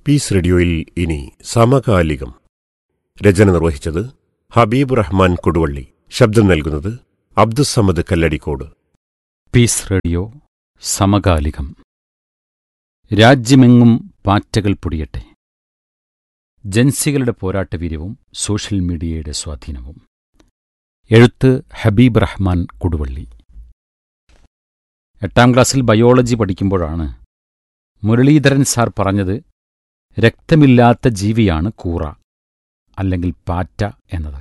Piece റേഡിയോയിൽ ഇനി സമകാലികം രചന നിർവഹിച്ചത് ഹബീബ് റഹ്മാൻ കൊടുവള്ളി ശബ്ദം നൽകുന്നത് അബ്ദുസമദ് കല്ലടിക്കോട് പീസ് റേഡിയോ സമകാലികം രാജ്യമെങ്ങും പാറ്റകൾ പൊടിയട്ടെ ജൻസികളുടെ പോരാട്ടവീര്യവും സോഷ്യൽ മീഡിയയുടെ സ്വാധീനവും എഴുത്ത് ഹബീബ് റഹ്മാൻ കൊടുവള്ളി എട്ടാം ക്ലാസ്സിൽ ബയോളജി പഠിക്കുമ്പോഴാണ് മുരളീധരൻ സാർ പറഞ്ഞത് രക്തമില്ലാത്ത ജീവിയാണ് കൂറ അല്ലെങ്കിൽ പാറ്റ എന്നത്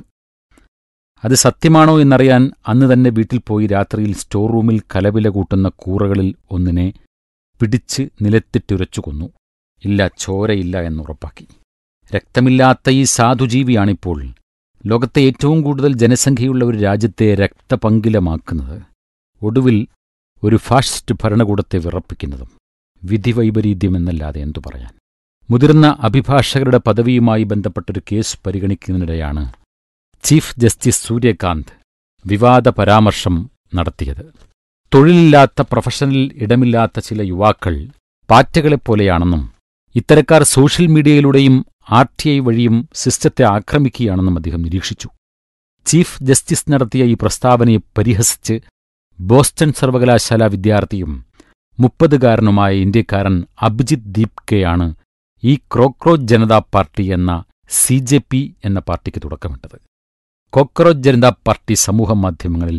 അത് സത്യമാണോ എന്നറിയാൻ അന്ന് തന്നെ വീട്ടിൽ പോയി രാത്രിയിൽ സ്റ്റോർ റൂമിൽ കലവില കൂട്ടുന്ന കൂറകളിൽ ഒന്നിനെ പിടിച്ച് നിലത്തിട്ടുരച്ചു കൊന്നു ഇല്ല ചോരയില്ല എന്നുറപ്പാക്കി രക്തമില്ലാത്ത ഈ സാധുജീവിയാണിപ്പോൾ ലോകത്തെ ഏറ്റവും കൂടുതൽ ജനസംഖ്യയുള്ള ഒരു രാജ്യത്തെ രക്തപങ്കിലമാക്കുന്നത് ഒടുവിൽ ഒരു ഫാഷിസ്റ്റ് ഭരണകൂടത്തെ വിറപ്പിക്കുന്നതും വിധിവൈപരീത്യമെന്നല്ലാതെ എന്തു പറയാൻ മുതിർന്ന അഭിഭാഷകരുടെ പദവിയുമായി ബന്ധപ്പെട്ടൊരു കേസ് പരിഗണിക്കുന്നതിനിടെയാണ് ചീഫ് ജസ്റ്റിസ് സൂര്യകാന്ത് വിവാദ പരാമർശം നടത്തിയത് തൊഴിലില്ലാത്ത പ്രൊഫഷണൽ ഇടമില്ലാത്ത ചില യുവാക്കൾ പാറ്റകളെപ്പോലെയാണെന്നും ഇത്തരക്കാർ സോഷ്യൽ മീഡിയയിലൂടെയും ആർ ടി ഐ വഴിയും സിസ്റ്റത്തെ ആക്രമിക്കുകയാണെന്നും അദ്ദേഹം നിരീക്ഷിച്ചു ചീഫ് ജസ്റ്റിസ് നടത്തിയ ഈ പ്രസ്താവനയെ പരിഹസിച്ച് ബോസ്റ്റൺ സർവകലാശാല വിദ്യാർത്ഥിയും മുപ്പതുകാരനുമായ ഇന്ത്യക്കാരൻ അഭിജിത് ദീപ്കെയാണ് ഈ ക്രോക്രോച്ച് ജനതാ പാർട്ടി എന്ന സി ജെ പി എന്ന പാർട്ടിക്ക് തുടക്കമിട്ടത് കോക്രോച്ച് ജനതാ പാർട്ടി സമൂഹമാധ്യമങ്ങളിൽ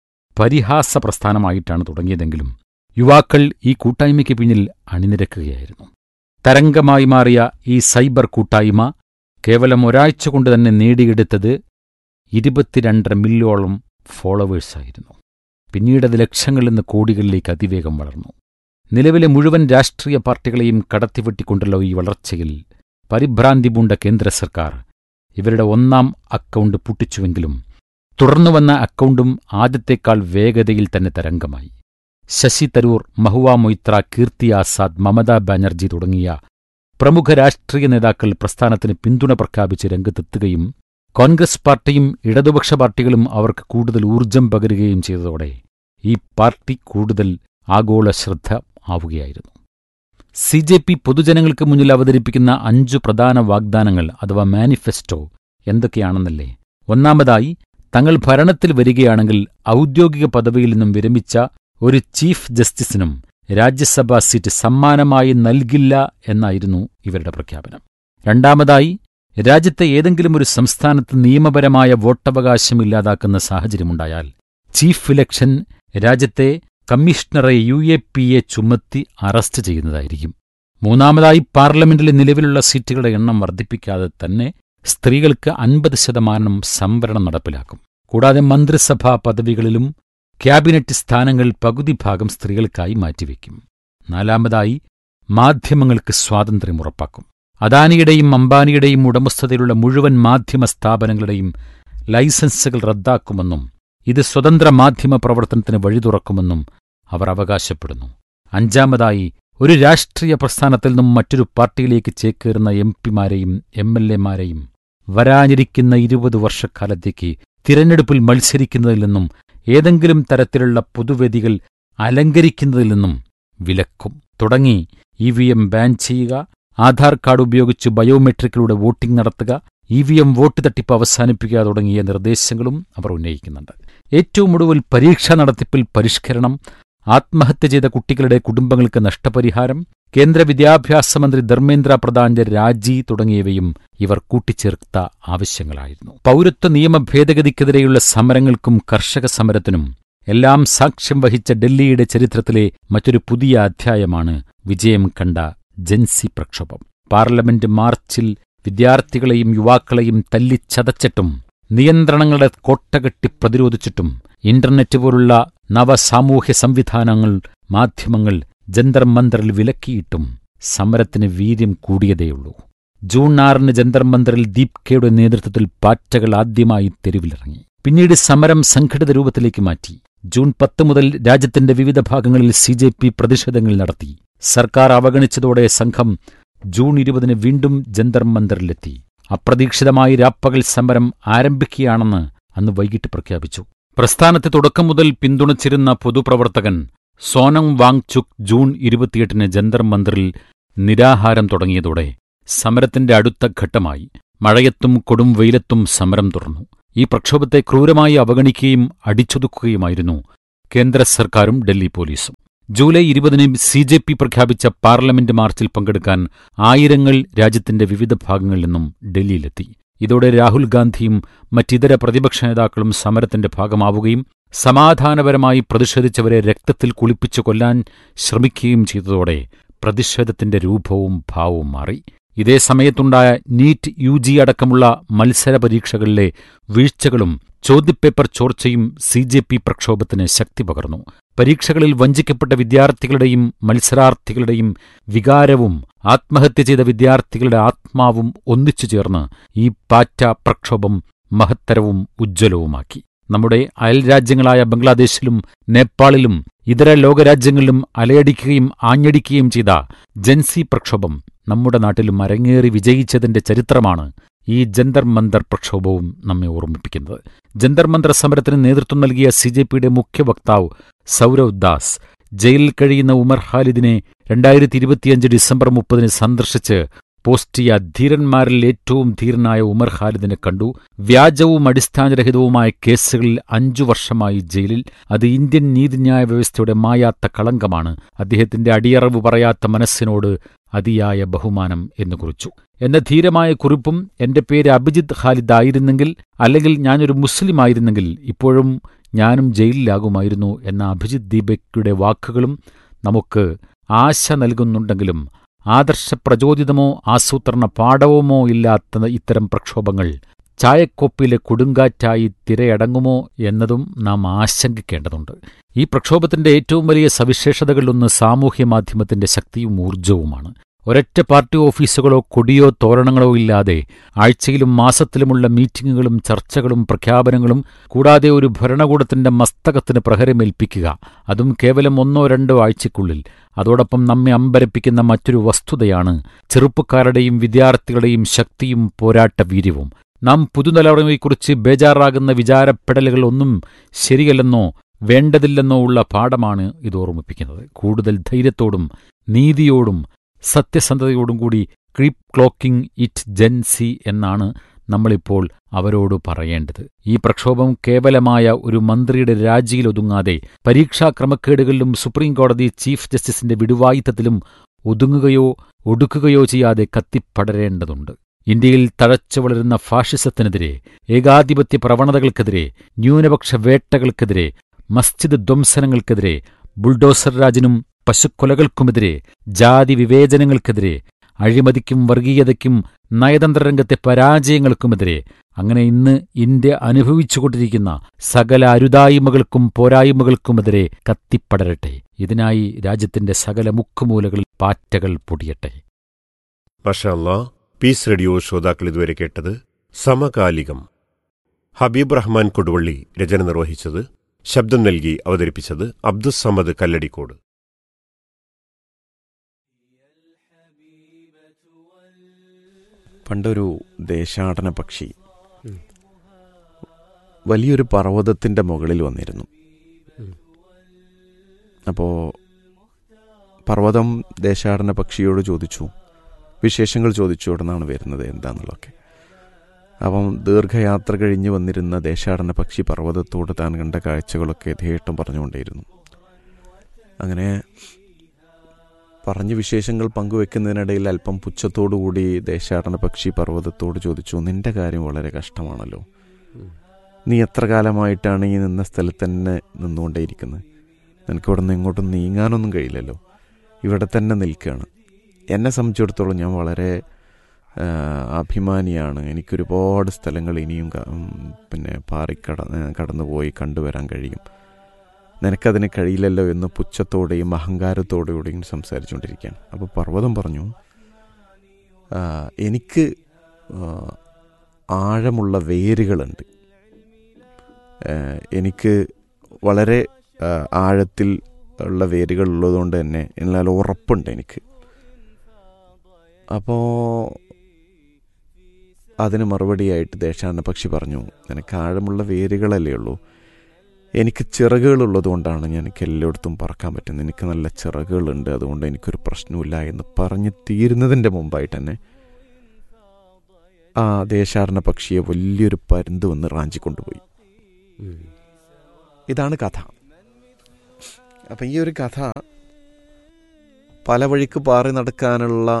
പരിഹാസ പ്രസ്ഥാനമായിട്ടാണ് തുടങ്ങിയതെങ്കിലും യുവാക്കൾ ഈ കൂട്ടായ്മയ്ക്ക് പിന്നിൽ അണിനിരക്കുകയായിരുന്നു തരംഗമായി മാറിയ ഈ സൈബർ കൂട്ടായ്മ കേവലം ഒരാഴ്ച കൊണ്ട് തന്നെ നേടിയെടുത്തത് ഇരുപത്തിരണ്ടര മില്യോളം ഫോളോവേഴ്സായിരുന്നു പിന്നീടത് ലക്ഷങ്ങളിൽ നിന്ന് കോടികളിലേക്ക് അതിവേഗം വളർന്നു നിലവിലെ മുഴുവൻ രാഷ്ട്രീയ പാർട്ടികളെയും കടത്തിവെട്ടിക്കൊണ്ടുള്ള ഈ വളർച്ചയിൽ പരിഭ്രാന്തി പൂണ്ട കേന്ദ്ര സർക്കാർ ഇവരുടെ ഒന്നാം അക്കൗണ്ട് പൂട്ടിച്ചുവെങ്കിലും തുടർന്നുവന്ന അക്കൗണ്ടും ആദ്യത്തേക്കാൾ വേഗതയിൽ തന്നെ തരംഗമായി ശശി തരൂർ മഹുവ മൊയ്ത്ര കീർത്തി ആസാദ് മമതാ ബാനർജി തുടങ്ങിയ പ്രമുഖ രാഷ്ട്രീയ നേതാക്കൾ പ്രസ്ഥാനത്തിന് പിന്തുണ പ്രഖ്യാപിച്ച് രംഗത്തെത്തുകയും കോൺഗ്രസ് പാർട്ടിയും ഇടതുപക്ഷ പാർട്ടികളും അവർക്ക് കൂടുതൽ ഊർജം പകരുകയും ചെയ്തതോടെ ഈ പാർട്ടി കൂടുതൽ ആഗോള ശ്രദ്ധ ആവുകയായിരുന്നു സി ജെ പി പൊതുജനങ്ങൾക്ക് മുന്നിൽ അവതരിപ്പിക്കുന്ന അഞ്ചു പ്രധാന വാഗ്ദാനങ്ങൾ അഥവാ മാനിഫെസ്റ്റോ എന്തൊക്കെയാണെന്നല്ലേ ഒന്നാമതായി തങ്ങൾ ഭരണത്തിൽ വരികയാണെങ്കിൽ ഔദ്യോഗിക പദവിയിൽ നിന്നും വിരമിച്ച ഒരു ചീഫ് ജസ്റ്റിസിനും രാജ്യസഭാ സീറ്റ് സമ്മാനമായി നൽകില്ല എന്നായിരുന്നു ഇവരുടെ പ്രഖ്യാപനം രണ്ടാമതായി രാജ്യത്തെ ഏതെങ്കിലും ഒരു സംസ്ഥാനത്ത് നിയമപരമായ വോട്ടവകാശം ഇല്ലാതാക്കുന്ന സാഹചര്യമുണ്ടായാൽ ചീഫ് ഇലക്ഷൻ രാജ്യത്തെ കമ്മീഷണറെ യു എ പി എ ചുമത്തി അറസ്റ്റ് ചെയ്യുന്നതായിരിക്കും മൂന്നാമതായി പാർലമെന്റിലെ നിലവിലുള്ള സീറ്റുകളുടെ എണ്ണം വർദ്ധിപ്പിക്കാതെ തന്നെ സ്ത്രീകൾക്ക് അൻപത് ശതമാനം സംവരണം നടപ്പിലാക്കും കൂടാതെ മന്ത്രിസഭാ പദവികളിലും ക്യാബിനറ്റ് സ്ഥാനങ്ങൾ പകുതി ഭാഗം സ്ത്രീകൾക്കായി മാറ്റിവെക്കും നാലാമതായി മാധ്യമങ്ങൾക്ക് സ്വാതന്ത്ര്യം ഉറപ്പാക്കും അദാനിയുടെയും അംബാനിയുടെയും ഉടമസ്ഥതയിലുള്ള മുഴുവൻ മാധ്യമ സ്ഥാപനങ്ങളുടെയും ലൈസൻസുകൾ റദ്ദാക്കുമെന്നും ഇത് സ്വതന്ത്ര മാധ്യമ പ്രവർത്തനത്തിന് വഴി തുറക്കുമെന്നും അവർ അവകാശപ്പെടുന്നു അഞ്ചാമതായി ഒരു രാഷ്ട്രീയ പ്രസ്ഥാനത്തിൽ നിന്നും മറ്റൊരു പാർട്ടിയിലേക്ക് ചേക്കേറുന്ന എം പിമാരെയും എം എൽ എമാരെയും വരാനിരിക്കുന്ന ഇരുപത് വർഷക്കാലത്തേക്ക് തിരഞ്ഞെടുപ്പിൽ മത്സരിക്കുന്നതിൽ നിന്നും ഏതെങ്കിലും തരത്തിലുള്ള പൊതുവേദികൾ അലങ്കരിക്കുന്നതിൽ നിന്നും വിലക്കും തുടങ്ങി ഇ വി എം ബാൻ ചെയ്യുക ആധാർ കാർഡ് ഉപയോഗിച്ച് ബയോമെട്രിക്കിലൂടെ വോട്ടിംഗ് നടത്തുക ഇ വി എം വോട്ട് തട്ടിപ്പ് അവസാനിപ്പിക്കുക തുടങ്ങിയ നിർദ്ദേശങ്ങളും അവർ ഉന്നയിക്കുന്നുണ്ട് ഏറ്റവും ഒടുവിൽ പരീക്ഷാ നടത്തിപ്പിൽ പരിഷ്കരണം ആത്മഹത്യ ചെയ്ത കുട്ടികളുടെ കുടുംബങ്ങൾക്ക് നഷ്ടപരിഹാരം കേന്ദ്ര വിദ്യാഭ്യാസ മന്ത്രി ധർമ്മേന്ദ്ര പ്രധാന്റെ രാജി തുടങ്ങിയവയും ഇവർ കൂട്ടിച്ചേർത്ത ആവശ്യങ്ങളായിരുന്നു പൗരത്വ നിയമ ഭേദഗതിക്കെതിരെയുള്ള സമരങ്ങൾക്കും കർഷക സമരത്തിനും എല്ലാം സാക്ഷ്യം വഹിച്ച ഡൽഹിയുടെ ചരിത്രത്തിലെ മറ്റൊരു പുതിയ അധ്യായമാണ് വിജയം കണ്ട ജൻസി പ്രക്ഷോഭം പാർലമെന്റ് മാർച്ചിൽ വിദ്യാർത്ഥികളെയും യുവാക്കളെയും തല്ലിച്ചതച്ചിട്ടും നിയന്ത്രണങ്ങളുടെ കോട്ടകെട്ടി പ്രതിരോധിച്ചിട്ടും ഇന്റർനെറ്റ് പോലുള്ള നവസാമൂഹ്യ സംവിധാനങ്ങൾ മാധ്യമങ്ങൾ ജന്തർ മന്ദറിൽ വിലക്കിയിട്ടും സമരത്തിന് വീര്യം കൂടിയതേയുള്ളൂ ജൂൺ ആറിന് ജന്തർ മന്ദറിൽ ദീപ്കയുടെ നേതൃത്വത്തിൽ പാറ്റകൾ ആദ്യമായി തെരുവിലിറങ്ങി പിന്നീട് സമരം സംഘടിത രൂപത്തിലേക്ക് മാറ്റി ജൂൺ പത്ത് മുതൽ രാജ്യത്തിന്റെ വിവിധ ഭാഗങ്ങളിൽ സി ജെ പി പ്രതിഷേധങ്ങൾ നടത്തി സർക്കാർ അവഗണിച്ചതോടെ സംഘം ജൂൺ ഇരുപതിന് വീണ്ടും ജന്തർ മന്ദറിലെത്തി അപ്രതീക്ഷിതമായി രാപ്പകൽ സമരം ആരംഭിക്കുകയാണെന്ന് അന്ന് വൈകിട്ട് പ്രഖ്യാപിച്ചു പ്രസ്ഥാനത്തെ തുടക്കം മുതൽ പിന്തുണച്ചിരുന്ന പൊതുപ്രവർത്തകൻ സോനം വാങ്ചുക് ജൂൺ ഇരുപത്തിയെട്ടിന് ജന്തർ മന്ദിറിൽ നിരാഹാരം തുടങ്ങിയതോടെ സമരത്തിന്റെ അടുത്ത ഘട്ടമായി മഴയത്തും കൊടും വെയിലത്തും സമരം തുടർന്നു ഈ പ്രക്ഷോഭത്തെ ക്രൂരമായി അവഗണിക്കുകയും അടിച്ചൊതുക്കുകയുമായിരുന്നു കേന്ദ്ര സർക്കാരും ഡൽഹി പോലീസും ജൂലൈ ഇരുപതിന് സി ജെ പി പ്രഖ്യാപിച്ച പാർലമെന്റ് മാർച്ചിൽ പങ്കെടുക്കാൻ ആയിരങ്ങൾ രാജ്യത്തിന്റെ വിവിധ ഭാഗങ്ങളിൽ നിന്നും ഡൽഹിയിലെത്തി ഇതോടെ രാഹുൽ ഗാന്ധിയും മറ്റിതര പ്രതിപക്ഷ നേതാക്കളും സമരത്തിന്റെ ഭാഗമാവുകയും സമാധാനപരമായി പ്രതിഷേധിച്ചവരെ രക്തത്തിൽ കുളിപ്പിച്ചു കൊല്ലാൻ ശ്രമിക്കുകയും ചെയ്തതോടെ പ്രതിഷേധത്തിന്റെ രൂപവും ഭാവവും മാറി ഇതേ സമയത്തുണ്ടായ നീറ്റ് യു ജി അടക്കമുള്ള മത്സര പരീക്ഷകളിലെ വീഴ്ചകളും ചോദ്യപേപ്പർ ചോർച്ചയും സി ജെ പി പ്രക്ഷോഭത്തിന് ശക്തി പകർന്നു പരീക്ഷകളിൽ വഞ്ചിക്കപ്പെട്ട വിദ്യാർത്ഥികളുടെയും മത്സരാർത്ഥികളുടെയും വികാരവും ആത്മഹത്യ ചെയ്ത വിദ്യാർത്ഥികളുടെ ആത്മാവും ഒന്നിച്ചു ചേർന്ന് ഈ പാറ്റ പ്രക്ഷോഭം മഹത്തരവും ഉജ്ജ്വലവുമാക്കി നമ്മുടെ അയൽരാജ്യങ്ങളായ ബംഗ്ലാദേശിലും നേപ്പാളിലും ഇതര ലോകരാജ്യങ്ങളിലും അലയടിക്കുകയും ആഞ്ഞടിക്കുകയും ചെയ്ത ജൻസി പ്രക്ഷോഭം നമ്മുടെ നാട്ടിലും അരങ്ങേറി വിജയിച്ചതിന്റെ ചരിത്രമാണ് ഈ ജന്തർ മന്ദർ പ്രക്ഷോഭവും നമ്മെ ഓർമ്മിപ്പിക്കുന്നത് ജന്തർ മന്ദർ സമരത്തിന് നേതൃത്വം നൽകിയ സി ജെ പിയുടെ മുഖ്യ വക്താവ് സൗരവ് ദാസ് ജയിലിൽ കഴിയുന്ന ഉമർ ഖാലിദിനെ രണ്ടായിരത്തി ഇരുപത്തിയഞ്ച് ഡിസംബർ മുപ്പതിന് സന്ദർശിച്ച് പോസ്റ്റ് ചെയ്യ ധീരന്മാരിൽ ഏറ്റവും ധീരനായ ഉമർ ഖാലിദിനെ കണ്ടു വ്യാജവും അടിസ്ഥാനരഹിതവുമായ കേസുകളിൽ അഞ്ചു വർഷമായി ജയിലിൽ അത് ഇന്ത്യൻ നീതിന്യായ വ്യവസ്ഥയുടെ മായാത്ത കളങ്കമാണ് അദ്ദേഹത്തിന്റെ അടിയറവ് പറയാത്ത മനസ്സിനോട് അതിയായ ബഹുമാനം എന്ന് കുറിച്ചു എന്ന ധീരമായ കുറിപ്പും എന്റെ പേര് അഭിജിത്ത് ഖാലിദ് ആയിരുന്നെങ്കിൽ അല്ലെങ്കിൽ ഞാനൊരു മുസ്ലിം ആയിരുന്നെങ്കിൽ ഇപ്പോഴും ഞാനും ജയിലിലാകുമായിരുന്നു എന്ന അഭിജിത്ത് ദീപയ്ക്കയുടെ വാക്കുകളും നമുക്ക് ആശ നൽകുന്നുണ്ടെങ്കിലും ആദർശപ്രചോദിതമോ ആസൂത്രണ പാഠവുമോ ഇല്ലാത്ത ഇത്തരം പ്രക്ഷോഭങ്ങൾ ചായക്കോപ്പിലെ കൊടുങ്കാറ്റായി തിരയടങ്ങുമോ എന്നതും നാം ആശങ്കിക്കേണ്ടതുണ്ട് ഈ പ്രക്ഷോഭത്തിന്റെ ഏറ്റവും വലിയ സവിശേഷതകളിലൊന്ന് സാമൂഹ്യ മാധ്യമത്തിന്റെ ശക്തിയും ഊർജ്ജവുമാണ് ഒരൊറ്റ പാർട്ടി ഓഫീസുകളോ കൊടിയോ തോരണങ്ങളോ ഇല്ലാതെ ആഴ്ചയിലും മാസത്തിലുമുള്ള മീറ്റിംഗുകളും ചർച്ചകളും പ്രഖ്യാപനങ്ങളും കൂടാതെ ഒരു ഭരണകൂടത്തിന്റെ മസ്തകത്തിന് പ്രഹരമേൽപ്പിക്കുക അതും കേവലം ഒന്നോ രണ്ടോ ആഴ്ചയ്ക്കുള്ളിൽ അതോടൊപ്പം നമ്മെ അമ്പരപ്പിക്കുന്ന മറ്റൊരു വസ്തുതയാണ് ചെറുപ്പക്കാരുടെയും വിദ്യാർത്ഥികളുടെയും ശക്തിയും പോരാട്ട വീര്യവും നാം പുതുതലമുറയെക്കുറിച്ച് ബേജാറാകുന്ന വിചാരപ്പെടലുകൾ ഒന്നും ശരിയല്ലെന്നോ വേണ്ടതില്ലെന്നോ ഉള്ള പാഠമാണ് ഇത് ഓർമ്മിപ്പിക്കുന്നത് കൂടുതൽ ധൈര്യത്തോടും നീതിയോടും സത്യസന്ധതയോടും കൂടി creep clocking it Gen Z എന്നാണ് നമ്മളിപ്പോൾ അവരോട് പറയേണ്ടത് ഈ പ്രക്ഷോഭം കേവലമായ ഒരു മന്ത്രിയുടെ രാജിയിലൊതുങ്ങാതെ പരീക്ഷാ ക്രമക്കേടുകളിലും സുപ്രീംകോടതി ചീഫ് ജസ്റ്റിസിന്റെ വിടുവായിത്തത്തിലും ഒതുങ്ങുകയോ ഒടുക്കുകയോ ചെയ്യാതെ കത്തിപ്പടരേണ്ടതുണ്ട് ഇന്ത്യയിൽ തഴച്ചു വളരുന്ന ഫാഷിസത്തിനെതിരെ ഏകാധിപത്യ പ്രവണതകൾക്കെതിരെ ന്യൂനപക്ഷ വേട്ടകൾക്കെതിരെ മസ്ജിദ് ധ്വംസനങ്ങൾക്കെതിരെ ബുൾഡോസർ രാജിനും പശുക്കൊലകൾക്കുമെതിരെ ജാതി വിവേചനങ്ങൾക്കെതിരെ അഴിമതിക്കും വർഗീയതയ്ക്കും നയതന്ത്രരംഗത്തെ പരാജയങ്ങൾക്കുമെതിരെ അങ്ങനെ ഇന്ന് ഇന്ത്യ അനുഭവിച്ചുകൊണ്ടിരിക്കുന്ന സകല അരുതായ്മകൾക്കും പോരായ്മകൾക്കുമെതിരെ കത്തിപ്പടരട്ടെ ഇതിനായി രാജ്യത്തിന്റെ സകല മുക്കുമൂലകളിൽ പാറ്റകൾ പൊടിയട്ടെ മഷാല്ലാ പീസ് റേഡിയോ ശ്രോതാക്കൾ ഇതുവരെ കേട്ടത് സമകാലികം ഹബീബ് റഹ്മാൻ കൊടുവള്ളി രചന നിർവഹിച്ചത് ശബ്ദം നൽകി അവതരിപ്പിച്ചത് അബ്ദുസമദ് കല്ലടിക്കോട് പണ്ടൊരു ദേശാടന പക്ഷി വലിയൊരു പർവ്വതത്തിൻ്റെ മുകളിൽ വന്നിരുന്നു അപ്പോൾ പർവ്വതം ദേശാടന പക്ഷിയോട് ചോദിച്ചു വിശേഷങ്ങൾ ചോദിച്ചു എവിടെ നിന്നാണ് വരുന്നത് എന്താണെന്നുള്ളതൊക്കെ അപ്പം ദീർഘയാത്ര കഴിഞ്ഞ് വന്നിരുന്ന ദേശാടന പക്ഷി പർവ്വതത്തോട് താൻ കണ്ട കാഴ്ചകളൊക്കെ യഥേഷ്ടം പറഞ്ഞുകൊണ്ടേയിരുന്നു അങ്ങനെ പറഞ്ഞ വിശേഷങ്ങൾ പങ്കുവെക്കുന്നതിനിടയിൽ അല്പം പുച്ഛത്തോടുകൂടി ദേശാടന പക്ഷി പർവ്വതത്തോട് ചോദിച്ചു നിന്റെ കാര്യം വളരെ കഷ്ടമാണല്ലോ നീ എത്ര കാലമായിട്ടാണ് ഈ നിന്ന സ്ഥലത്ത് തന്നെ നിന്നുകൊണ്ടേയിരിക്കുന്നത് നിനക്ക് ഇവിടെ നിന്ന് ഇങ്ങോട്ടും നീങ്ങാനൊന്നും കഴിയില്ലല്ലോ ഇവിടെ തന്നെ നിൽക്കുകയാണ് എന്നെ സംബന്ധിച്ചിടത്തോളം ഞാൻ വളരെ ആ, അഭിമാനിയാണ് എനിക്കൊരുപാട് സ്ഥലങ്ങൾ ഇനിയും ക- ഉം, പിന്നെ പാറിക്കട കടന്നു പോയി കണ്ടുവരാൻ കഴിയും നിനക്കതിന് കഴിയില്ലല്ലോ എന്ന് പുച്ഛത്തോടെയും അഹങ്കാരത്തോടെയും സംസാരിച്ചുകൊണ്ടിരിക്കുകയാണ് അപ്പോൾ പർവ്വതം പറഞ്ഞു "ആ, എനിക്ക് ആ, ആഴമുള്ള വേരുകളുണ്ട് ആ, എനിക്ക് വളരെ ആ, ആഴത്തിൽ ഉള്ള വേരുകൾ ഉള്ളതുകൊണ്ട് തന്നെ എന്നാൽ ഉറപ്പുണ്ട് എനിക്ക് അപ്പോൾ അതിന് മറുപടിയായിട്ട് ദേശാടന പക്ഷി പറഞ്ഞു നിനക്ക് ആഴമുള്ള വേരുകളല്ലേ ഉള്ളൂ എനിക്ക് ചിറകുകളുള്ളത് കൊണ്ടാണ് ഞാൻ എനിക്ക് എല്ലായിടത്തും പറക്കാൻ പറ്റുന്നത് എനിക്ക് നല്ല ചിറകുകളുണ്ട് അതുകൊണ്ട് എനിക്കൊരു പ്രശ്നമില്ല എന്ന് പറഞ്ഞ് തീരുന്നതിൻ്റെ മുമ്പായിട്ട് തന്നെ ആ ദേശാടന പക്ഷിയെ വലിയൊരു പരുന്ത് വന്ന് റാഞ്ചിക്കൊണ്ടുപോയി ഉം. ഇതാണ് കഥ അപ്പം ഈ ഒരു കഥ പല വഴിക്ക് പാറി നടക്കാനുള്ള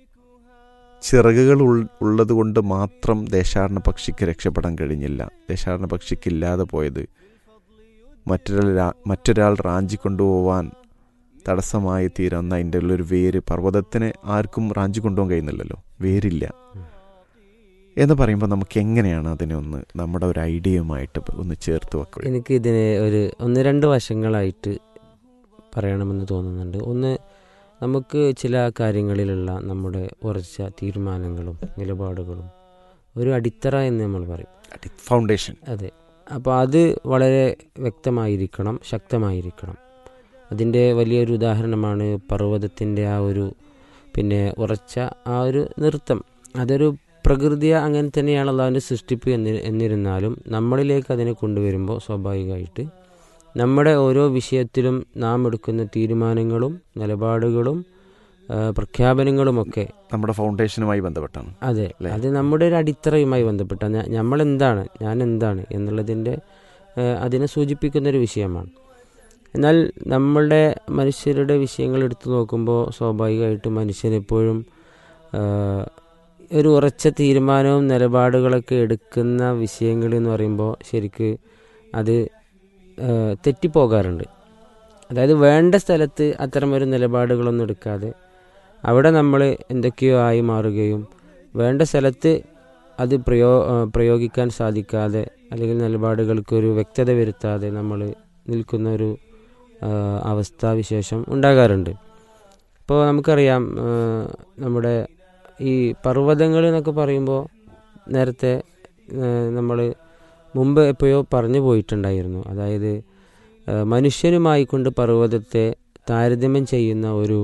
ചിറകുകൾ ഉൾ- ഉള്ളത് കൊണ്ട് മാത്രം ദേശാടന പക്ഷിക്ക് രക്ഷപ്പെടാൻ കഴിഞ്ഞില്ല ദേശാടന പക്ഷിക്ക് ഇല്ലാതെ പോയത് മറ്റൊരാൾ രാ- മറ്റൊരാൾ റാഞ്ചി കൊണ്ടുപോവാൻ തടസ്സമായി തീരുന്ന അതിൻ്റെ ഉള്ളൊരു വേര് പർവ്വതത്തിന് ആർക്കും റാഞ്ചി കൊണ്ടുപോകാൻ കഴിയുന്നില്ലല്ലോ വേരില്ല എന്ന് പറയുമ്പോൾ നമുക്ക് എങ്ങനെയാണ് അതിനെ ഒന്ന് നമ്മുടെ ഒരു ഐഡിയയുമായിട്ട് ഒന്ന് ചേർത്ത് വെക്കുക എനിക്ക് ഇതിനെ ഒരു ഒന്ന് രണ്ട് വശങ്ങളായിട്ട് പറയണമെന്ന് തോന്നുന്നുണ്ട് ഒന്ന് നമുക്ക് ചില കാര്യങ്ങളിലുള്ള നമ്മുടെ ഉറച്ച തീരുമാനങ്ങളും നിലപാടുകളും ഒരു അടിത്തറ എന്ന് നമ്മൾ പറയും ഫൗണ്ടേഷൻ അതെ അപ്പോൾ അത് വളരെ വ്യക്തമായിരിക്കണം ശക്തമായിരിക്കണം അതിൻ്റെ വലിയൊരു ഉദാഹരണമാണ് പർവ്വതത്തിൻ്റെ ആ ഒരു പിന്നെ ഉറച്ച ആ ഒരു നൃത്തം അതൊരു പ്രകൃതിയെ അങ്ങനെ തന്നെയാണ് അള്ളാഹുവിൻ്റെ സൃഷ്ടിപ്പ് എന്നി എന്നിരുന്നാലും നമ്മളിലേക്ക് അതിനെ കൊണ്ടുവരുമ്പോൾ സ്വാഭാവികമായിട്ട് നമ്മുടെ ഓരോ വിഷയത്തിലും നാം എടുക്കുന്ന തീരുമാനങ്ങളും നിലപാടുകളും ആ, പ്രഖ്യാപനങ്ങളുമൊക്കെ നമ്മുടെ ഫൗണ്ടേഷനുമായി ബന്ധപ്പെട്ടാണ് അതെ അല്ലേ? അത് നമ്മുടെ ഒരു അടിത്തറയുമായി ബന്ധപ്പെട്ട നമ്മൾ എന്താണ് ഞാൻ എന്താണ് എന്നുള്ളതിൻ്റെ ഏഹ്, അതിനെ സൂചിപ്പിക്കുന്ന ഒരു വിഷയമാണ് എന്നാൽ നമ്മളുടെ മനുഷ്യരുടെ വിഷയങ്ങൾ എടുത്തു നോക്കുമ്പോൾ സ്വാഭാവികമായിട്ടും മനുഷ്യൻ എപ്പോഴും ഏഹ്, ഒരു ഉറച്ച തീരുമാനവും നിലപാടുകളൊക്കെ എടുക്കുന്ന വിഷയങ്ങൾ എന്ന് പറയുമ്പോൾ ശരിക്ക് അത് ഏഹ്, തെറ്റിപ്പോകാറുണ്ട് അതായത് വേണ്ട സ്ഥലത്ത് അത്തരമൊരു നിലപാടുകളൊന്നും എടുക്കാതെ അവിടെ നമ്മൾ എന്തൊക്കെയോ ആയി മാറുകയും വേണ്ട സ്ഥലത്ത് അത് പ്രയോ ആ, പ്രയോഗിക്കാൻ സാധിക്കാതെ അല്ലെങ്കിൽ നിലപാടുകൾക്ക് ഒരു വ്യക്തത വരുത്താതെ നമ്മൾ നിൽക്കുന്ന ഒരു ആ, അവസ്ഥാവിശേഷം ഉണ്ടാകാറുണ്ട് ഇപ്പോൾ നമുക്കറിയാം ആ, നമ്മുടെ ഈ പർവ്വതങ്ങൾ എന്നൊക്കെ പറയുമ്പോൾ നേരത്തെ നമ്മൾ മുമ്പ് എപ്പോഴോ പറഞ്ഞു പോയിട്ടുണ്ടായിരുന്നു അതായത് ആ, മനുഷ്യനുമായി കൊണ്ട് പർവ്വതത്തെ താരതമ്യം ചെയ്യുന്ന ഒരു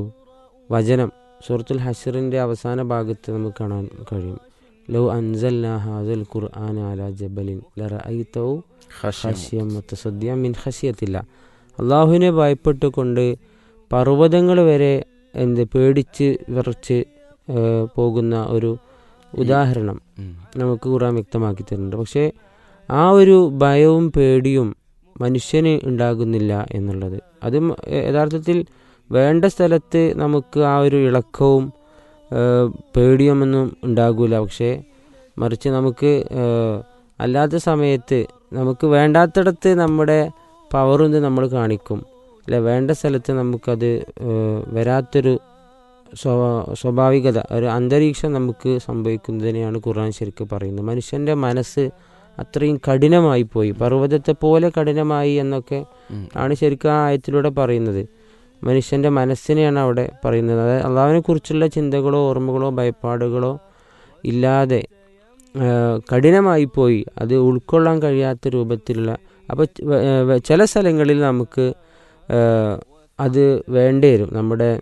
വചനം സൂറത്തുൽ ഹഷറിൻ്റെ അവസാന ഭാഗത്ത് നമുക്ക് കാണാൻ കഴിയും ലോ അൻസൽന ഹാദൽ ഖുർആൻ അല ജബലിൻ ലറഅയ്തഹു ഖശിയം മുത്തസദ്ദിയ മിൻ ഖശിയത്തില്ല അള്ളാഹുവിനെ ഭയപ്പെട്ടുകൊണ്ട് പർവ്വതങ്ങൾ വരെ എന്ത് പേടിച്ച് വിറച്ച് ഏഹ്, പോകുന്ന ഒരു ഉദാഹരണം ഉം. നമുക്ക് ഖുർആൻ വ്യക്തമാക്കി തരുന്നുണ്ട് പക്ഷേ ആ ഒരു ഭയവും പേടിയും മനുഷ്യന് ഉണ്ടാകുന്നില്ല എന്നുള്ളത് അത് മ- യഥാർത്ഥത്തിൽ വേണ്ട സ്ഥലത്ത് നമുക്ക് ആ ഒരു ഇളക്കവും ഏഹ്, പേടിയുമൊന്നും ഉണ്ടാകില്ല പക്ഷേ മറിച്ച് നമുക്ക് ഏഹ്, അല്ലാത്ത സമയത്ത് നമുക്ക് വേണ്ടാത്തിടത്ത് നമ്മുടെ പവറും നമ്മൾ കാണിക്കും അല്ലെ വേണ്ട സ്ഥലത്ത് നമുക്കത് ഏഹ്, വരാത്തൊരു സ്വ- സ്വാഭാവികത ഒരു അന്തരീക്ഷം നമുക്ക് സംഭവിക്കുന്നതിനെയാണ് ഖുർആൻ ശരിക്കും പറയുന്നത് മനുഷ്യൻ്റെ മനസ്സ് അത്രയും കഠിനമായി പോയി പർവ്വതത്തെ പോലെ കഠിനമായി എന്നൊക്കെ ഉം. ആണ് ശരിക്കും ആ ആയത്തിലൂടെ പറയുന്നത് മനുഷ്യൻ്റെ മനസ്സിനെയാണ് അവിടെ പറയുന്നത് അതായത് അള്ളാഹുവിനെ കുറിച്ചുള്ള ചിന്തകളോ ഓർമ്മകളോ ഭയപ്പാടുകളോ ഇല്ലാതെ ആ, കഠിനമായി പോയി അത് ഉൾക്കൊള്ളാൻ കഴിയാത്ത രൂപത്തിലുള്ള അപ്പോൾ ചില സ്ഥലങ്ങളിൽ നമുക്ക് ആ, അത് വേണ്ടി വരും നമ്മുടെ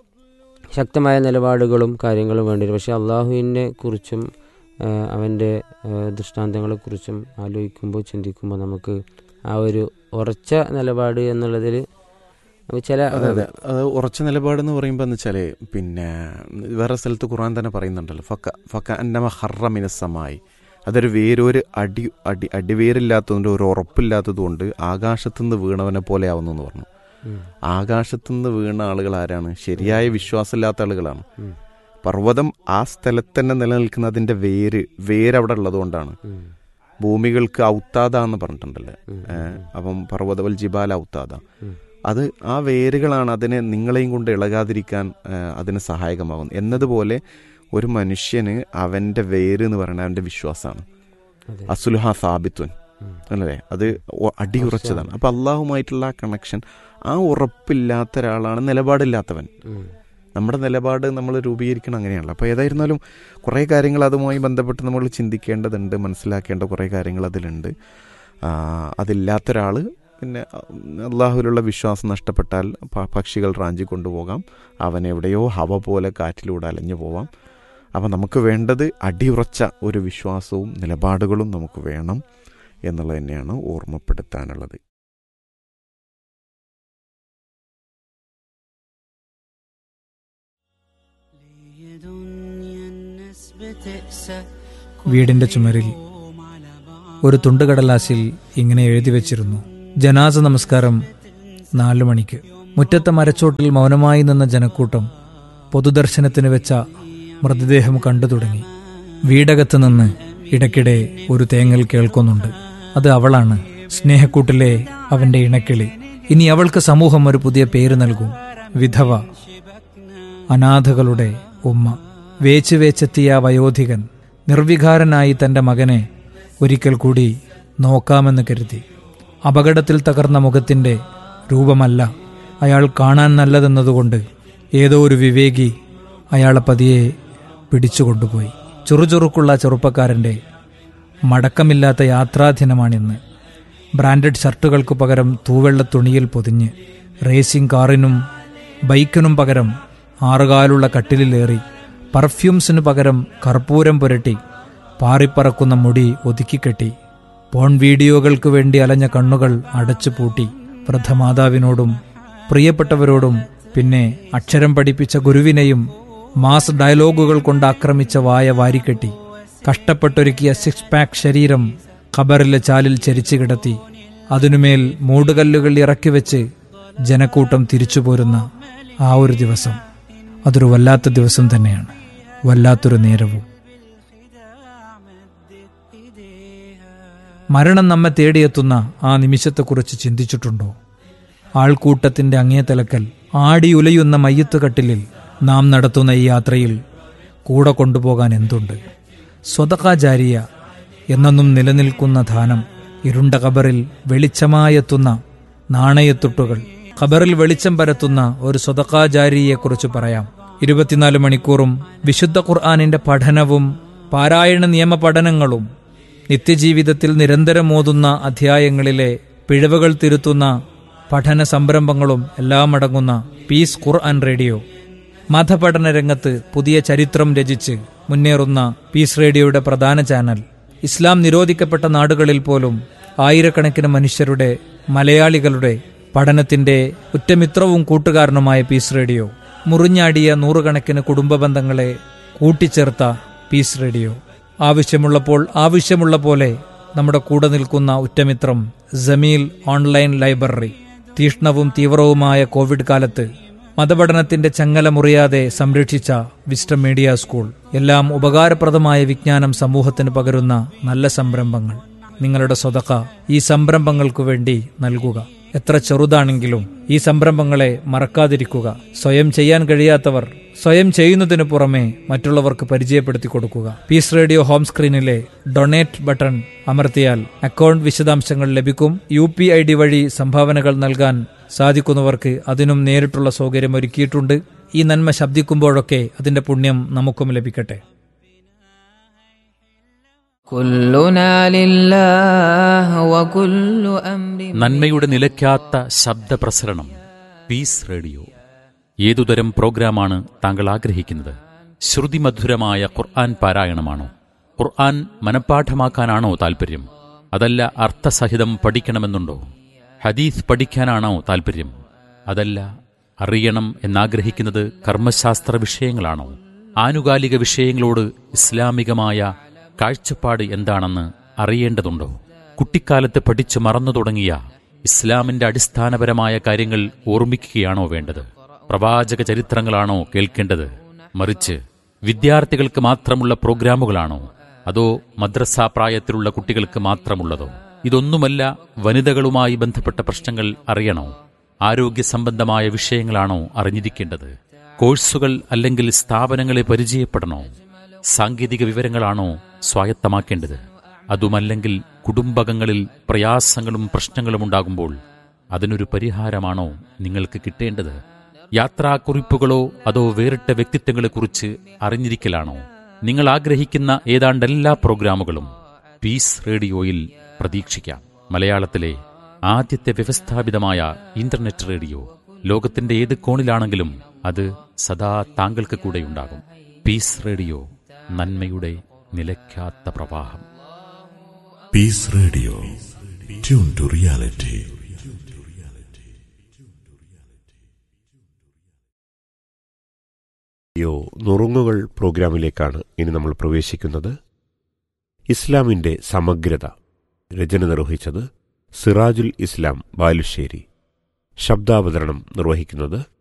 ശക്തമായ നിലപാടുകളും കാര്യങ്ങളും വേണ്ടി വരും പക്ഷേ അള്ളാഹുവിനെ കുറിച്ചും ആ, അവൻ്റെ ആ, ദൃഷ്ടാന്തങ്ങളെക്കുറിച്ചും ആലോചിക്കുമ്പോൾ ചിന്തിക്കുമ്പോൾ നമുക്ക് ആ ഒരു ഉറച്ച നിലപാട് എന്നുള്ളതിൽ നമുക്ക് ചില അതെ അതെ അത് ഉറച്ച നിലപാടെന്ന് പറയുമ്പോൾ എന്ന് വെച്ചാൽ പിന്നെ വേറെ സ്ഥലത്ത് ഖുർആൻ തന്നെ പറയുന്നുണ്ടല്ലോ ഫക്ക ഫക്ക അന്നമ ഹറ മിനസ്സമായി അതൊരു വേരൊരു അടി അടി അടിവേരില്ലാത്തതുകൊണ്ട് ഒരു ഉറപ്പില്ലാത്തതുകൊണ്ട് ആകാശത്തുനിന്ന് വീണവനെ പോലെ ആവുന്നു എന്ന് പറഞ്ഞു ഉം, ആകാശത്തുനിന്ന് വീണ ആളുകൾ ആരാണ് ശരിയായ വിശ്വാസമില്ലാത്ത ആളുകളാണ് ഉം, പർവ്വതം ആ സ്ഥലത്ത് തന്നെ നിലനിൽക്കുന്ന അതിന്റെ വേര് വേരവിടെ ഉള്ളതുകൊണ്ടാണ് ഉം, ഭൂമികൾക്ക് ഔത്താദ എന്ന് പറഞ്ഞിട്ടുണ്ടല്ലേ ഉം, ഏ, അപ്പം പർവ്വതവൽ ജിബാല ഔത്താദ ഉം. അത് ആ വേരുകളാണ് അതിനെ നിങ്ങളെയും കൊണ്ട് ഇളകാതിരിക്കാൻ ഏ, അതിന് സഹായകമാകുന്നത് എന്നതുപോലെ ഒരു മനുഷ്യന് അവന്റെ വേര് എന്ന് പറയുന്നത് അവന്റെ വിശ്വാസമാണ് അതെ. അസുലുഹ സാബിത്വൻ ഉം. അല്ലേ അത് ഒ- അടിയുറച്ചതാണ് അപ്പൊ അള്ളാഹുമായിട്ടുള്ള ആ കണക്ഷൻ ആ ഉറപ്പില്ലാത്ത ഒരാളാണ് നിലപാടില്ലാത്തവൻ ഉം, നമ്മുടെ നിലപാട് നമ്മൾ രൂപീകരിക്കണം അങ്ങനെയാണല്ലോ അപ്പോൾ ഏതായിരുന്നാലും കുറേ കാര്യങ്ങൾ അതുമായി ബന്ധപ്പെട്ട് നമ്മൾ ചിന്തിക്കേണ്ടതുണ്ട് മനസ്സിലാക്കേണ്ട കുറേ കാര്യങ്ങൾ അതിലുണ്ട് ആ, അതില്ലാത്ത ഒരാൾ പിന്നെ അള്ളാഹുവിലുള്ള വിശ്വാസം നഷ്ടപ്പെട്ടാൽ പ- പക്ഷികൾ റാഞ്ചി കൊണ്ടുപോകാം അവൻ എവിടെയോ ഹവ പോലെ കാറ്റിലൂടെ അലഞ്ഞു പോവാം അപ്പം നമുക്ക് വേണ്ടത് അടിയുറച്ച ഒരു വിശ്വാസവും നിലപാടുകളും നമുക്ക് വേണം എന്നുള്ളത് തന്നെയാണ് ഓർമ്മപ്പെടുത്താനുള്ളത് يا دنيا الناس بتقسى വീടിന്റെ ചുമരിൽ ഒരു തുണ്ടുകടലാസിൽ ഇങ്ങനെ എഴുതി വച്ചിരുന്നു ജനാസ നമസ്കാരം നാലു മണിക്ക് മുറ്റത്തെ മരച്ചോട്ടിൽ മൗനമായി നിന്ന ജനക്കൂട്ടം പൊതുദർശനത്തിന് വെച്ച മൃതദേഹം കണ്ടു തുടങ്ങി വീടകത്ത് നിന്ന് ഇടയ്ക്കിടെ ഒരു തേങ്ങൽ കേൾക്കുന്നുണ്ട് അത് അവളാണ് സ്നേഹക്കൂട്ടിലെ അവന്റെ ഇണക്കിളി ഇനി അവൾക്ക് സമൂഹം ഒരു പുതിയ പേര് നൽകും വിധവ അനാഥകളുടെ ഉമ്മ വേച്ച് വേച്ചെത്തിയ ആ വയോധികൻ നിർവികാരനായി തന്റെ മകനെ ഒരിക്കൽ കൂടി നോക്കാമെന്ന് കരുതി അപകടത്തിൽ തകർന്ന മുഖത്തിന്റെ രൂപമല്ല അയാൾ കാണാൻ നല്ലതെന്നതുകൊണ്ട് ഏതോ ഒരു വിവേകി അയാളെ പതിയെ പിടിച്ചുകൊണ്ടുപോയി ചുറുചുറുക്കുള്ള ചെറുപ്പക്കാരന്റെ മടക്കമില്ലാത്ത യാത്രാദിനമാണിന്ന് ബ്രാൻഡഡ് ഷർട്ടുകൾക്ക് പകരം തൂവെള്ള തുണിയിൽ പൊതിഞ്ഞ് റേസിംഗ് കാറിനും ബൈക്കിനും പകരം ആറുകാലുള്ള കട്ടിലിലേറി പർഫ്യൂംസിനു പകരം കർപ്പൂരം പുരട്ടി പാറിപ്പറക്കുന്ന മുടി ഒതുക്കിക്കെട്ടി പോൺ വീഡിയോകൾക്ക് വേണ്ടി അലഞ്ഞ കണ്ണുകൾ അടച്ചു പൂട്ടി വൃദ്ധമാതാവിനോടും പ്രിയപ്പെട്ടവരോടും പിന്നെ അക്ഷരം പഠിപ്പിച്ച ഗുരുവിനെയും മാസ് ഡയലോഗുകൾ കൊണ്ട് ആക്രമിച്ച വായ വാരിക്കെട്ടി കഷ്ടപ്പെട്ടൊരുക്കിയ സിക്സ് പാക്ക് ശരീരം ഖബറിലെ ചാലിൽ ചരിച്ചു കിടത്തി അതിനുമേൽ മൂടുകല്ലുകൾ ഇറക്കി വെച്ച് ജനക്കൂട്ടം തിരിച്ചു പോരുന്ന ആ ഒരു ദിവസം അതൊരു വല്ലാത്ത ദിവസം തന്നെയാണ് വല്ലാത്തൊരു നേരവും മരണം നമ്മെ തേടിയെത്തുന്ന ആ നിമിഷത്തെക്കുറിച്ച് ചിന്തിച്ചിട്ടുണ്ടോ ആൾക്കൂട്ടത്തിന്റെ അങ്ങേ തലക്കൽ ആടി ഉലയുന്ന മയ്യത്തുകട്ടിലിൽ നാം നടത്തുന്ന ഈ യാത്രയിൽ കൂടെ കൊണ്ടുപോകാൻ എന്തുണ്ട് സ്വതകാചാരിയ എന്നെന്നും നിലനിൽക്കുന്ന ധാനം ഇരുണ്ട കബറിൽ വെളിച്ചമായെത്തുന്ന നാണയത്തുട്ടുകൾ ഖബറിൽ വെളിച്ചം പരത്തുന്ന ഒരു സ്വതകാചാരിയെക്കുറിച്ച് പറയാം ഇരുപത്തിനാല് മണിക്കൂറും വിശുദ്ധ ഖുർആാനിന്റെ പഠനവും പാരായണ നിയമ പഠനങ്ങളും നിത്യജീവിതത്തിൽ നിരന്തരം ഓതുന്ന അധ്യായങ്ങളിലെ പിഴവുകൾ തിരുത്തുന്ന പഠന സംരംഭങ്ങളും എല്ലാം അടങ്ങുന്ന പീസ് ഖുർആൻ റേഡിയോ മതപഠന രംഗത്ത് പുതിയ ചരിത്രം രചിച്ച് മുന്നേറുന്ന പീസ് റേഡിയോയുടെ പ്രധാന ചാനൽ ഇസ്ലാം നിരോധിക്കപ്പെട്ട നാടുകളിൽ പോലും ആയിരക്കണക്കിന് മനുഷ്യരുടെ മലയാളികളുടെ പഠനത്തിന്റെ ഉറ്റമിത്രവും കൂട്ടുകാരനുമായ പീസ് റേഡിയോ മുറിഞ്ഞാടിയ നൂറുകണക്കിന് കുടുംബ ബന്ധങ്ങളെ കൂട്ടിച്ചേർത്ത പീസ് റേഡിയോ ആവശ്യമുള്ളപ്പോൾ ആവശ്യമുള്ള പോലെ നമ്മുടെ കൂടെ നിൽക്കുന്ന ഉറ്റമിത്രം ജമീൽ ഓൺലൈൻ ലൈബ്രറി തീഷ്ണവും തീവ്രവുമായ കോവിഡ് കാലത്ത് മതപഠനത്തിന്റെ ചങ്ങല മുറിയാതെ സംരക്ഷിച്ച വിസ്റ്റം മീഡിയ സ്കൂൾ എല്ലാം ഉപകാരപ്രദമായ വിജ്ഞാനം സമൂഹത്തിന് പകരുന്ന നല്ല സംരംഭങ്ങൾ നിങ്ങളുടെ സ്വതക്ക ഈ സംരംഭങ്ങൾക്കു വേണ്ടി നൽകുക എത്ര ചെറുതാണെങ്കിലും ഈ സംരംഭങ്ങളെ മറക്കാതിരിക്കുക സ്വയം ചെയ്യാൻ കഴിയാത്തവർ സ്വയം ചെയ്യുന്നതിനു പുറമെ മറ്റുള്ളവർക്ക് പരിചയപ്പെടുത്തി കൊടുക്കുക പീസ് റേഡിയോ ഹോം സ്ക്രീനിലെ ഡൊണേറ്റ് ബട്ടൺ അമർത്തിയാൽ അക്കൗണ്ട് വിശദാംശങ്ങൾ ലഭിക്കും യു പി ഐ ഡി വഴി സംഭാവനകൾ നൽകാൻ സാധിക്കുന്നവർക്ക് അതിനും നേരിട്ടുള്ള സൗകര്യം ഒരുക്കിയിട്ടുണ്ട് ഈ നന്മ ശബ്ദിക്കുമ്പോഴൊക്കെ അതിന്റെ പുണ്യം നമുക്കും ലഭിക്കട്ടെ كلنا لله وكل أمر നന്മയുടെ നിലയ്ക്കാത്ത ശബ്ദപ്രസരണം പീസ് റേഡിയോ ഏതുതരം പ്രോഗ്രാമാണ് താങ്കൾ ആഗ്രഹിക്കുന്നത് ശ്രുതിമധുരമായ ഖുർആൻ പാരായണമാണോ ഖുർആൻ മനഃപ്പാഠമാക്കാനാണോ താൽപ്പര്യം അതല്ല അർത്ഥസഹിതം പഠിക്കണമെന്നുണ്ടോ ഹദീസ് പഠിക്കാനാണോ താൽപ്പര്യം അതല്ല അറിയണം എന്നാഗ്രഹിക്കുന്നത് കർമ്മശാസ്ത്ര വിഷയങ്ങളാണോ ആനുകാലിക വിഷയങ്ങളോട് ഇസ്ലാമികമായ കാഴ്ചപ്പാട് എന്താണെന്ന് അറിയേണ്ടതുണ്ടോ കുട്ടിക്കാലത്ത് പഠിച്ചു മറന്നു തുടങ്ങിയ ഇസ്ലാമിന്റെ അടിസ്ഥാനപരമായ കാര്യങ്ങൾ ഓർമ്മിക്കുകയാണോ വേണ്ടത് പ്രവാചക ചരിത്രങ്ങളാണോ കേൾക്കേണ്ടത് മറിച്ച് വിദ്യാർത്ഥികൾക്ക് മാത്രമുള്ള പ്രോഗ്രാമുകളാണോ അതോ മദ്രസ പ്രായത്തിലുള്ള കുട്ടികൾക്ക് മാത്രമുള്ളതോ ഇതൊന്നുമല്ല വനിതകളുമായി ബന്ധപ്പെട്ട പ്രശ്നങ്ങൾ അറിയണോ ആരോഗ്യ സംബന്ധമായ വിഷയങ്ങളാണോ അറിഞ്ഞിരിക്കേണ്ടത് കോഴ്സുകൾ അല്ലെങ്കിൽ സ്ഥാപനങ്ങളെ പരിചയപ്പെടണോ സാങ്കേതിക വിവരങ്ങളാണോ സ്വായത്തമാക്കേണ്ടത് അതുമല്ലെങ്കിൽ കുടുംബകങ്ങളിൽ പ്രയാസങ്ങളും പ്രശ്നങ്ങളും ഉണ്ടാകുമ്പോൾ അതിനൊരു പരിഹാരമാണോ നിങ്ങൾക്ക് കിട്ടേണ്ടത് യാത്രാക്കുറിപ്പുകളോ അതോ വേറിട്ട വ്യക്തിത്വങ്ങളെക്കുറിച്ച് അറിഞ്ഞിരിക്കലാണോ നിങ്ങൾ ആഗ്രഹിക്കുന്ന ഏതാണ്ട് എല്ലാ പ്രോഗ്രാമുകളും പീസ് റേഡിയോയിൽ പ്രതീക്ഷിക്കാം മലയാളത്തിലെ ആദ്യത്തെ വ്യവസ്ഥാപിതമായ ഇന്റർനെറ്റ് റേഡിയോ ലോകത്തിന്റെ ഏത് കോണിലാണെങ്കിലും അത് സദാ താങ്കൾക്ക് കൂടെയുണ്ടാകും പീസ് റേഡിയോ നന്മയുടെ നിലയ്ക്കാത്ത പ്രവാഹം Peace Radio. Tune to reality. യോ നുറുങ്ങുകൾ പ്രോഗ്രാമിലേക്കാണ് ഇനി നമ്മൾ പ്രവേശിക്കുന്നത് ഇസ്ലാമിന്റെ സമഗ്രത രചന നിർവഹിച്ചത് സിറാജുൽ ഇസ്ലാം ബാലുശ്ശേരി ശബ്ദാവതരണം നിർവഹിക്കുന്നത്